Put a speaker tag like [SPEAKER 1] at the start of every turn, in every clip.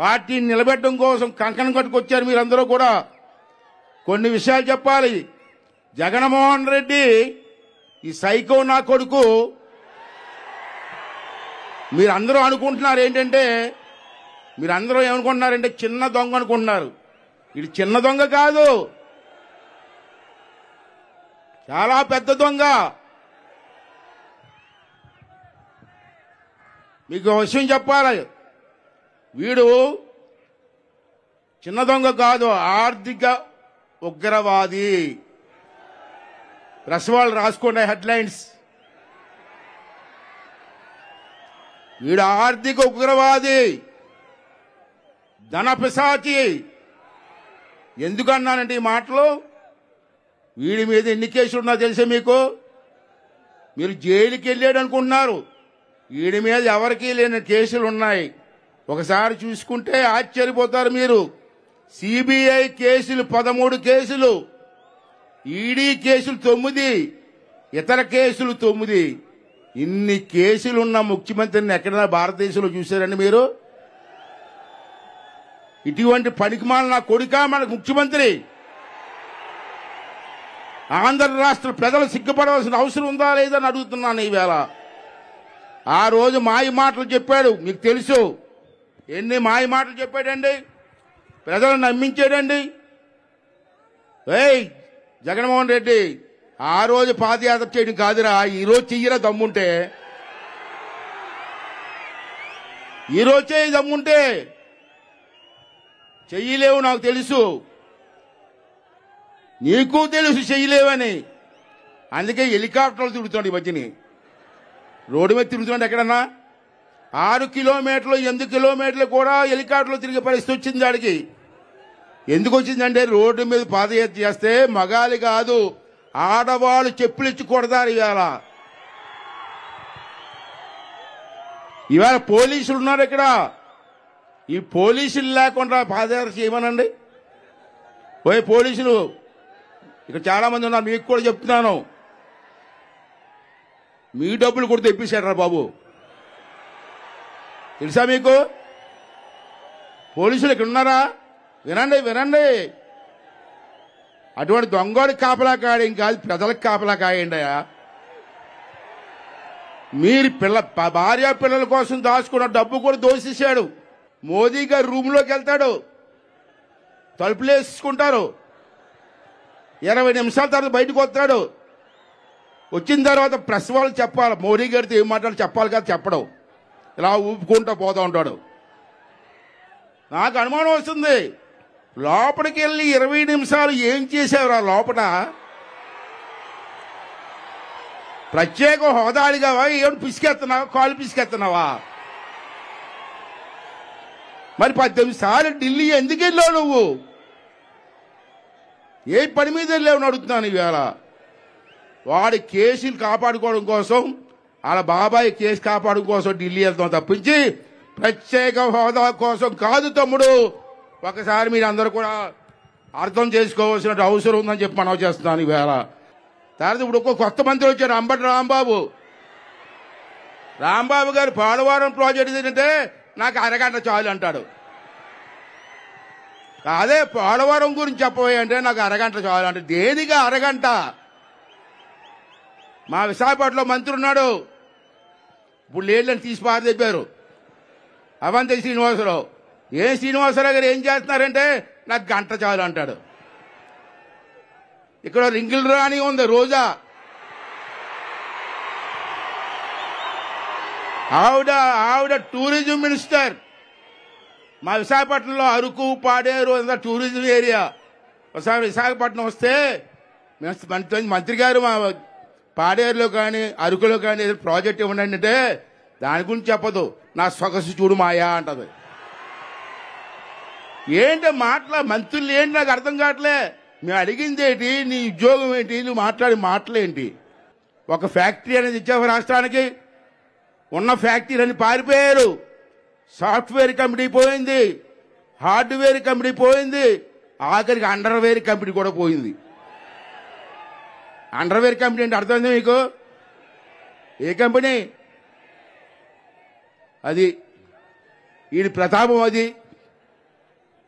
[SPEAKER 1] పార్టీని నిలబెట్టడం కోసం కంకణం కట్టుకొచ్చారు మీరందరూ కూడా కొన్ని విషయాలు చెప్పాలి జగన్మోహన్ రెడ్డి ఈ సైకో నా కొడుకు మీరందరూ అనుకుంటున్నారు ఏంటంటే మీరందరూ ఏమనుకుంటున్నారంటే చిన్న దొంగ అనుకుంటున్నారు ఇది చిన్న దొంగ కాదు చాలా పెద్ద దొంగ మీకు ఒక విషయం చెప్పాలి వీడు చిన్న దొంగ కాదు ఆర్థిక ఉగ్రవాది ప్రెస్ వాళ్ళు రాసుకునే హెడ్లైన్స్ వీడు ఆర్థిక ఉగ్రవాది ధన పిశాచి ఎందుకన్నానంటే ఈ మాటలు వీడి మీద ఎన్ని కేసులు ఉన్నా తెలుసా మీకు మీరు జైలుకి వెళ్ళాడు అనుకుంటున్నారు వీడి మీద ఎవరికీ లేని కేసులు ఉన్నాయి ఒకసారి చూసుకుంటే ఆశ్చర్యపోతారు మీరు సిబిఐ కేసులు పదమూడు కేసులు ఈడీ కేసులు తొమ్మిది ఇతర కేసులు తొమ్మిది ఇన్ని కేసులున్న ముఖ్యమంత్రిని ఎక్కడైనా భారతదేశంలో చూశారండి మీరు ఇటువంటి పనికిమాల నా కొడుక మనకు ముఖ్యమంత్రి ఆంధ్ర రాష్ట్ర ప్రజలు సిగ్గుపడవలసిన అవసరం ఉందా లేదని అడుగుతున్నాను ఈవేళ ఆ రోజు మాయ మాటలు చెప్పాడు మీకు తెలుసు ఎన్ని మాయ మాటలు చెప్పాడండి ప్రజలను నమ్మించాడండి ఏయ్ జగన్మోహన్ రెడ్డి ఆ రోజు పాదయాత్ర చేయడం కాదురా ఈ రోజు చెయ్యరా దమ్ముంటే ఈ రోజు చేయి దమ్ముంటే చెయ్యలేవు నాకు తెలుసు నీకు తెలుసు చెయ్యలేవని అందుకే హెలికాప్టర్లు తిరుగుతాడు ఈ మధ్యని రోడ్డు మీద తిరుగుతున్నాడు ఎక్కడన్నా ఆరు కిలోమీటర్లు ఎనిమిది కిలోమీటర్లు కూడా హెలికాప్టర్లు తిరిగే పరిస్థితి వచ్చింది వాడికి ఎందుకు వచ్చిందంటే రోడ్డు మీద పాదయాత్ర చేస్తే మగాలి కాదు ఆడవాళ్ళు చెప్పులు ఇచ్చి కొడతారు ఇవాళ ఇవాళ పోలీసులు ఉన్నారు ఇక్కడ ఈ పోలీసులు లేకుండా పాదయాత్ర చేయమనండి ఓయ్ పోలీసులు ఇక్కడ చాలా మంది ఉన్నారు మీకు కూడా చెప్తున్నాను మీ డబ్బులు కూడా తెప్పించారా బాబు తెలుసా మీకు పోలీసులు ఇక్కడ ఉన్నారా వినండి వినండి అటువంటి దొంగోడి కాపలా కాయడం కాదు ప్రజలకు కాపలా కాయండియా మీరు పిల్ల ప- భార్య పిల్లల కోసం దాచుకున్న డబ్బు కూడా దోషిస్తాడు మోదీ గారు రూమ్లోకి వెళ్తాడు తలుపులు వేసుకుంటారు ఇరవై నిమిషాల తర్వాత బయటకు వస్తాడు వచ్చిన తర్వాత ప్రెస్ వాళ్ళు చెప్పాలి మోడీ గారితో ఏం మాట్లాడి చెప్పాలి కదా చెప్పడం ఇలా ఊపుకుంటూ పోతూ ఉంటాడు నాకు అనుమానం వస్తుంది లోపలికి వెళ్ళి ఇరవై నిమిషాలు ఏం చేసావురా లోపల ప్రత్యేక హోదాడిగావా ఏమి పిసికెత్తున్నావా కాలు పిసికెత్తున్నావా మరి పద్దెనిమిది సార్లు ఢిల్లీ ఎందుకు వెళ్ళావు నువ్వు ఏ పని మీద వెళ్ళావు అడుగుతున్నాను ఈవేళ వాడి కేసులు కాపాడుకోవడం కోసం వాళ్ళ బాబాయ్ కేసు కాపాడుకోవడం కోసం ఢిల్లీ వెళ్తాం తప్పించి ప్రత్యేక హోదా కోసం కాదు తమ్ముడు ఒకసారి మీరు అందరూ కూడా అర్థం చేసుకోవాల్సిన అవసరం ఉందని చెప్పి మనం చేస్తున్నాను ఈవేళ తర్వాత ఇప్పుడు ఒక కొత్త మంత్రి వచ్చారు అంబటి రాంబాబు రాంబాబు గారు పోలవరం ప్రాజెక్ట్ ఏంటంటే నాకు అరగంట చాలు అంటాడు అదే పోలవరం గురించి చెప్పబోయే అంటే నాకు అరగంట చాలు అంటే దేనిగా అరగంట మా విశాఖపట్నంలో మంత్రి ఉన్నాడు ఇప్పుడు లేళ్ళని తీసి పారదెప్పారు అవంతి శ్రీనివాసరావు ఏ శ్రీనివాసరావు గారు ఏం చేస్తున్నారంటే నాకు గంట చాలు అంటాడు ఇక్కడ రింగిల్ రాణి ఉంది రోజా ఆవిడ ఆవిడ టూరిజం మినిస్టర్ మా విశాఖపట్నంలో అరకు పాడేరు అంతా టూరిజం ఏరియా ఒకసారి విశాఖపట్నం వస్తే మేము మంత్రి మంత్రి గారు మా పాడేరులో కానీ అరకులో కానీ ఏదో ప్రాజెక్ట్ ఇవ్వండి అంటే దాని గురించి చెప్పదు నా సొగసు చూడు మాయా అంటది ఏంటి మాటల మంత్రులు ఏంటి నాకు అర్థం కావట్లే మేము అడిగింది ఏంటి నీ ఉద్యోగం ఏంటి నువ్వు మాట్లాడి మాటలేంటి ఒక ఫ్యాక్టరీ అనేది ఇచ్చావు రాష్ట్రానికి ఉన్న ఫ్యాక్టరీలన్నీ పారిపోయారు సాఫ్ట్వేర్ కంపెనీ పోయింది హార్డ్వేర్ కంపెనీ పోయింది ఆఖరికి అండర్వేర్ కంపెనీ కూడా పోయింది అండర్వేర్ కంపెనీ అంటే అర్థమైంది మీకు ఏ కంపెనీ అది వీడి ప్రతాపం అది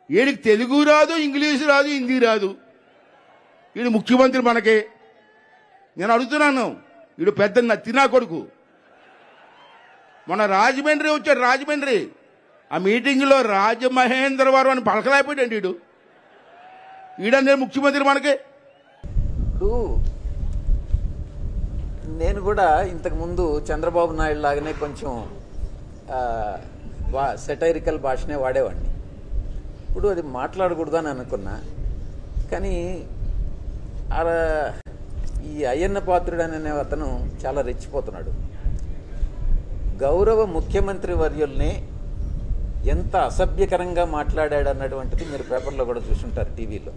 [SPEAKER 1] వీడికి తెలుగు రాదు ఇంగ్లీష్ రాదు హిందీ రాదు వీడు ముఖ్యమంత్రి మనకి నేను అడుగుతున్నాను వీడు పెద్ద నత్తినా కొడుకు మొన్న రాజమండ్రి వచ్చాడు రాజమండ్రి ఆ మీటింగ్లో రాజమహేంద్రవరం అని పలకలేకపోయాడు వీడు వీడనే ముఖ్యమంత్రి మనకి
[SPEAKER 2] ఇప్పుడు నేను కూడా ఇంతకు ముందు చంద్రబాబు నాయుడు లాగానే కొంచెం సెటైరికల్ భాషనే వాడేవాడిని ఇప్పుడు అది మాట్లాడకూడదు అని అనుకున్నా కానీ ఆ- ఈ అయ్యన్న పాత్రుడు అనే అతను చాలా రెచ్చిపోతున్నాడు గౌరవ ముఖ్యమంత్రి వర్యుల్ని ఎంత అసభ్యకరంగా మాట్లాడాడు అన్నటువంటిది మీరు పేపర్లో కూడా చూసుంటారు టీవీలో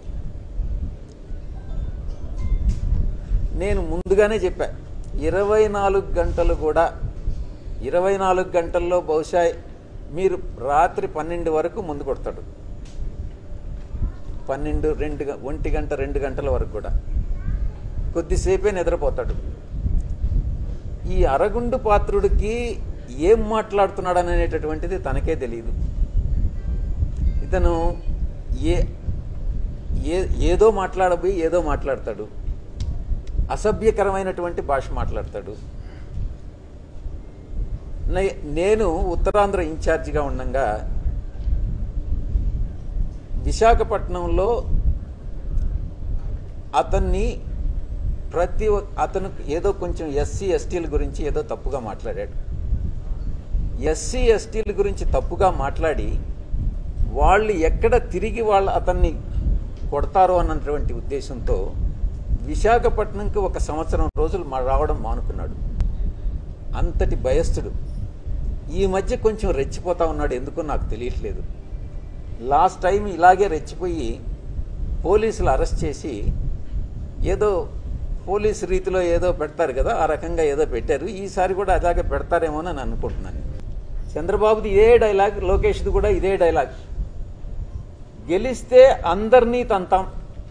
[SPEAKER 2] నేను ముందుగానే చెప్పా ఇరవై నాలుగు గంటలు కూడా ఇరవై నాలుగు గంటల్లో బహుశా మీరు రాత్రి పన్నెండు వరకు ముందు కొడతాడు పన్నెండు రెండు గ- ఒంటి గంట రెండు గంటల వరకు కూడా కొద్దిసేపే నిద్రపోతాడు ఈ అరగుండు పాత్రుడికి ఏం మాట్లాడుతున్నాడు అనేటటువంటిది తనకే తెలియదు ఇతను ఏ ఏ ఏదో మాట్లాడబోయి ఏదో మాట్లాడతాడు అసభ్యకరమైనటువంటి భాష మాట్లాడతాడు నే- నేను ఉత్తరాంధ్ర ఇన్ఛార్జిగా ఉండగా విశాఖపట్నంలో అతన్ని ప్రతి ఒ- అతను ఏదో కొంచెం ఎస్సీ ఎస్టీల గురించి ఏదో తప్పుగా మాట్లాడాడు ఎస్సీ ఎస్టీల గురించి తప్పుగా మాట్లాడి వాళ్ళు ఎక్కడ తిరిగి వాళ్ళు అతన్ని కొడతారో అన్నటువంటి ఉద్దేశంతో విశాఖపట్నంకి ఒక సంవత్సరం రోజులు మా రావడం మానుకున్నాడు అంతటి భయస్థుడు ఈ మధ్య కొంచెం రెచ్చిపోతా ఉన్నాడు ఎందుకో నాకు తెలియట్లేదు లాస్ట్ టైం ఇలాగే రెచ్చిపోయి పోలీసులు అరెస్ట్ చేసి ఏదో పోలీస్ రీతిలో ఏదో పెడతారు కదా ఆ రకంగా ఏదో పెట్టారు ఈసారి కూడా అలాగే పెడతారేమో అని అనుకుంటున్నాను చంద్రబాబుది ఇదే డైలాగ్ లోకేష్ది కూడా ఇదే డైలాగ్ గెలిస్తే అందరినీ తంతాం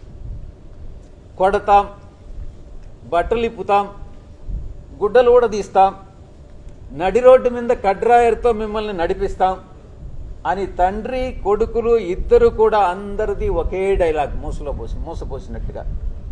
[SPEAKER 2] కొడతాం బట్టలు ఇప్పుతాం గుడ్డలు కూడా తీస్తాం నడి రోడ్డు మీద కడ్రాయర్తో మిమ్మల్ని నడిపిస్తాం అని తండ్రి కొడుకులు ఇద్దరు కూడా అందరిది ఒకే డైలాగ్ మూసలో పోసి మూసపోసినట్టుగా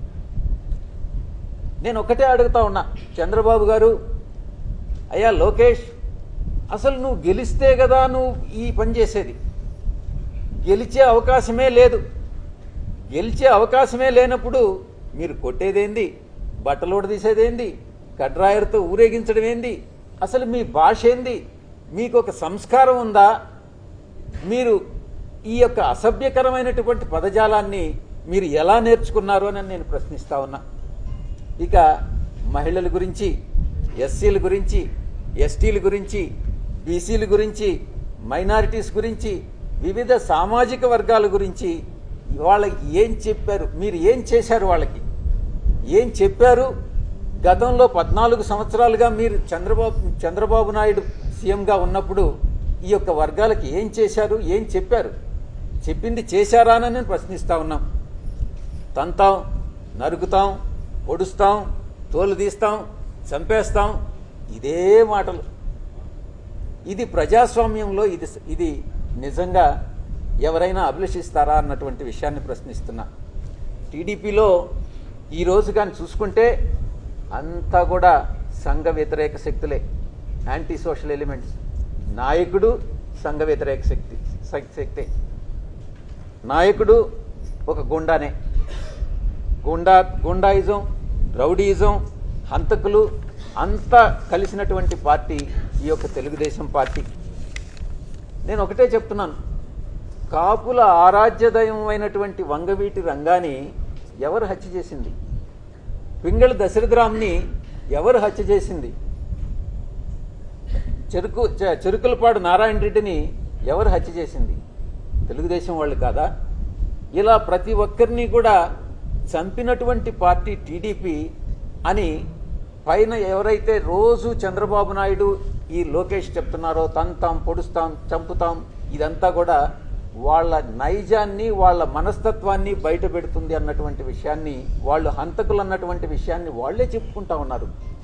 [SPEAKER 2] నేను ఒకటే అడుగుతా ఉన్నా చంద్రబాబు గారు అయ్యా లోకేష్ అసలు నువ్వు గెలిస్తే కదా నువ్వు ఈ పని చేసేది గెలిచే అవకాశమే లేదు గెలిచే అవకాశమే లేనప్పుడు మీరు కొట్టేదేంది బట్టలోడ తీసేదేంది కడ్రాయర్తో ఊరేగించడం ఏంది అసలు మీ భాష ఏంది మీకు ఒక సంస్కారం ఉందా మీరు ఈ యొక్క అసభ్యకరమైనటువంటి పదజాలాన్ని మీరు ఎలా నేర్చుకున్నారు అని నేను ప్రశ్నిస్తా ఉన్నా ఇక మహిళల గురించి ఎస్సీల గురించి ఎస్టీల గురించి బీసీల గురించి మైనారిటీస్ గురించి వివిధ సామాజిక వర్గాల గురించి వాళ్ళకి ఏం చెప్పారు మీరు ఏం చేశారు వాళ్ళకి ఏం చెప్పారు గతంలో పద్నాలుగు సంవత్సరాలుగా మీరు చంద్రబాబు చంద్రబాబు నాయుడు సీఎంగా ఉన్నప్పుడు ఈ యొక్క వర్గాలకి ఏం చేశారు ఏం చెప్పారు చెప్పింది చేశారా అని నేను ప్రశ్నిస్తా ఉన్నాం తంతాం నరుకుతాం పొడుస్తాం తోలు తీస్తాం చంపేస్తాం ఇదే మాటలు ఇది ప్రజాస్వామ్యంలో ఇది ఇది నిజంగా ఎవరైనా అభిలషిస్తారా అన్నటువంటి విషయాన్ని ప్రశ్నిస్తున్నా టీడీపీలో ఈ రోజు కానీ చూసుకుంటే అంతా కూడా సంఘ వ్యతిరేక శక్తులే యాంటీ సోషల్ ఎలిమెంట్స్ నాయకుడు సంఘ వ్యతిరేక శక్తి శక్- శక్తే నాయకుడు ఒక గుండానే గుండా గుండాయిజం రౌడీయిజం హంతకులు అంతా కలిసినటువంటి పార్టీ ఈ యొక్క తెలుగుదేశం పార్టీ నేను ఒకటే చెప్తున్నాను కాపుల ఆరాధ్యదయమైనటువంటి వంగవీటి రంగాన్ని ఎవరు హత్య చేసింది పింగళి దశరథరామ్ని ఎవరు హత్య చేసింది చెరుకు చె- చెరుకులపాడు నారాయణ రెడ్డిని ఎవరు హత్య చేసింది తెలుగుదేశం వాళ్ళు కాదా ఇలా ప్రతి ఒక్కరిని కూడా చంపినటువంటి పార్టీ టీడీపీ అని పైన ఎవరైతే రోజు చంద్రబాబు నాయుడు ఈ లోకేష్ చెప్తున్నారో తంతాం పొడుస్తాం చంపుతాం ఇదంతా కూడా వాళ్ళ నైజాన్ని వాళ్ళ మనస్తత్వాన్ని బయట పెడుతుంది అన్నటువంటి విషయాన్ని వాళ్ళు హంతకులు అన్నటువంటి విషయాన్ని వాళ్ళే చెప్పుకుంటా ఉన్నారు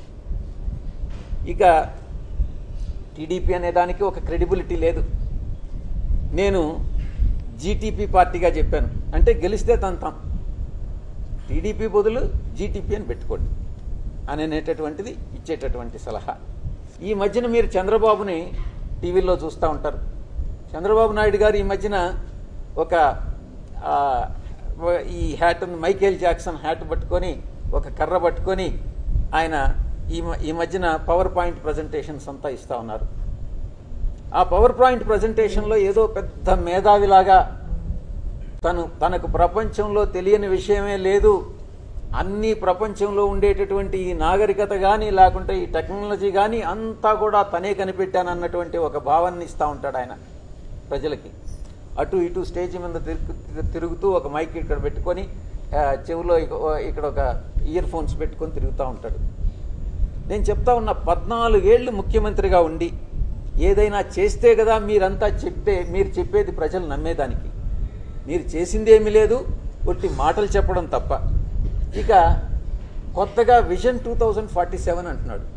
[SPEAKER 2] ఇక టీడీపీ అనే దానికి ఒక క్రెడిబిలిటీ లేదు నేను జీటీపీ పార్టీగా చెప్పాను అంటే గెలిస్తే తంతాం టీడీపీ బదులు జీటీపీ అని పెట్టుకోండి అని అనేటటువంటిది ఇచ్చేటటువంటి సలహా ఈ మధ్యన మీరు చంద్రబాబుని టీవీలో చూస్తూ ఉంటారు చంద్రబాబు నాయుడు గారు ఈ మధ్యన ఒక ఆ, ఈ హ్యాట్ మైకేల్ జాక్సన్ హ్యాట్ పట్టుకొని ఒక కర్ర పట్టుకొని ఆయన ఈ మ- ఈ మధ్యన పవర్ పాయింట్ ప్రజెంటేషన్స్ అంతా ఇస్తూ ఉన్నారు ఆ పవర్ పాయింట్ ప్రజెంటేషన్లో ఏదో పెద్ద మేధావిలాగా తను తనకు ప్రపంచంలో తెలియని విషయమే లేదు అన్ని ప్రపంచంలో ఉండేటటువంటి ఈ నాగరికత కానీ లేకుంటే ఈ టెక్నాలజీ కానీ అంతా కూడా తనే కనిపెట్టానన్నటువంటి ఒక భావాన్ని ఇస్తూ ఉంటాడు ఆయన ప్రజలకి అటు ఇటు స్టేజ్ మీద తిరుగు తిరుగుతూ ఒక మైక్ ఇక్కడ పెట్టుకొని ఆ, చెవిలో ఇక- ఇక్కడ ఒక ఇయర్ ఫోన్స్ పెట్టుకొని తిరుగుతూ ఉంటాడు నేను చెప్తా ఉన్న పద్నాలుగేళ్లు ముఖ్యమంత్రిగా ఉండి ఏదైనా చేస్తే కదా మీరంతా చెప్తే మీరు చెప్పేది ప్రజలు నమ్మేదానికి మీరు చేసిందేమీ లేదు ఒట్టి మాటలు చెప్పడం తప్ప ఇక కొత్తగా vision two thousand forty seven అంటున్నాడు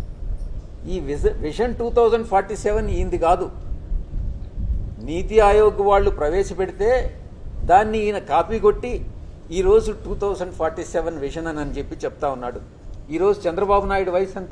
[SPEAKER 2] ఈ విజ vision two thousand forty seven ఈయనది కాదు నీతి ఆయోగ్ వాళ్ళు ప్రవేశపెడితే దాన్ని ఈయన కాపీ కొట్టి ఈరోజు two thousand forty seven vision అని అని చెప్పి చెప్తా ఉన్నాడు ఈరోజు చంద్రబాబు నాయుడు వయసు ఎంత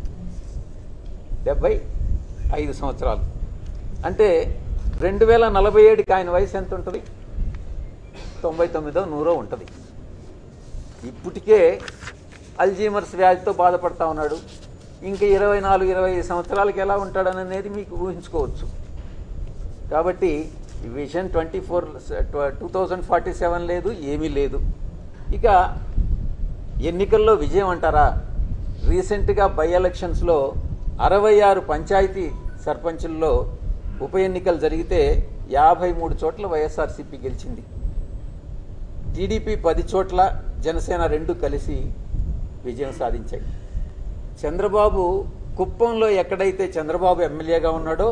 [SPEAKER 2] డెబ్బై ఐదు సంవత్సరాలు అంటే రెండు వేల నలభై ఏడుకి ఆయన వయసు ఎంత ఉంటుంది తొంభై తొమ్మిదో నూరో ఉంటుంది ఇప్పటికే అల్జీమర్స్ వ్యాధితో బాధపడతా ఉన్నాడు ఇంకా ఇరవై నాలుగు ఇరవై ఐదు సంవత్సరాలకి ఎలా ఉంటాడనేది మీకు ఊహించుకోవచ్చు కాబట్టి vision twenty four two thousand forty seven లేదు ఏమీ లేదు ఇక ఎన్నికల్లో విజయం అంటారా రీసెంట్గా బై ఎలక్షన్స్లో అరవై ఆరు పంచాయతీ సర్పంచుల్లో ఉప ఎన్నికలు జరిగితే యాభై మూడు చోట్ల వైఎస్ఆర్సీపీ గెలిచింది టీడీపీ పది చోట్ల జనసేన రెండు కలిసి విజయం సాధించాయి చంద్రబాబు కుప్పంలో ఎక్కడైతే చంద్రబాబు ఎమ్మెల్యేగా ఉన్నాడో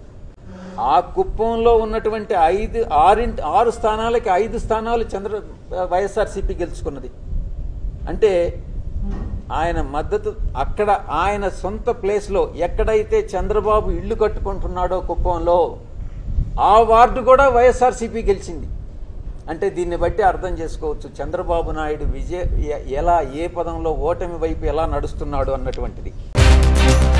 [SPEAKER 2] ఆ కుప్పంలో ఉన్నటువంటి ఐదు ఆరింటి ఆరు స్థానాలకి ఐదు స్థానాలు చంద్ర వైఎస్ఆర్సీపీ గెలుచుకున్నది అంటే ఆయన మద్దతు అక్కడ ఆయన సొంత ప్లేస్లో ఎక్కడైతే చంద్రబాబు ఇల్లు కట్టుకుంటున్నాడో కుప్పంలో ఆ వార్డు కూడా వైఎస్ఆర్సీపీ గెలిచింది అంటే దీన్ని బట్టి అర్థం చేసుకోవచ్చు చంద్రబాబు నాయుడు విజయ ఎ- ఎలా ఏ పదంలో ఓటమి వైపు ఎలా నడుస్తున్నాడు అన్నటువంటిది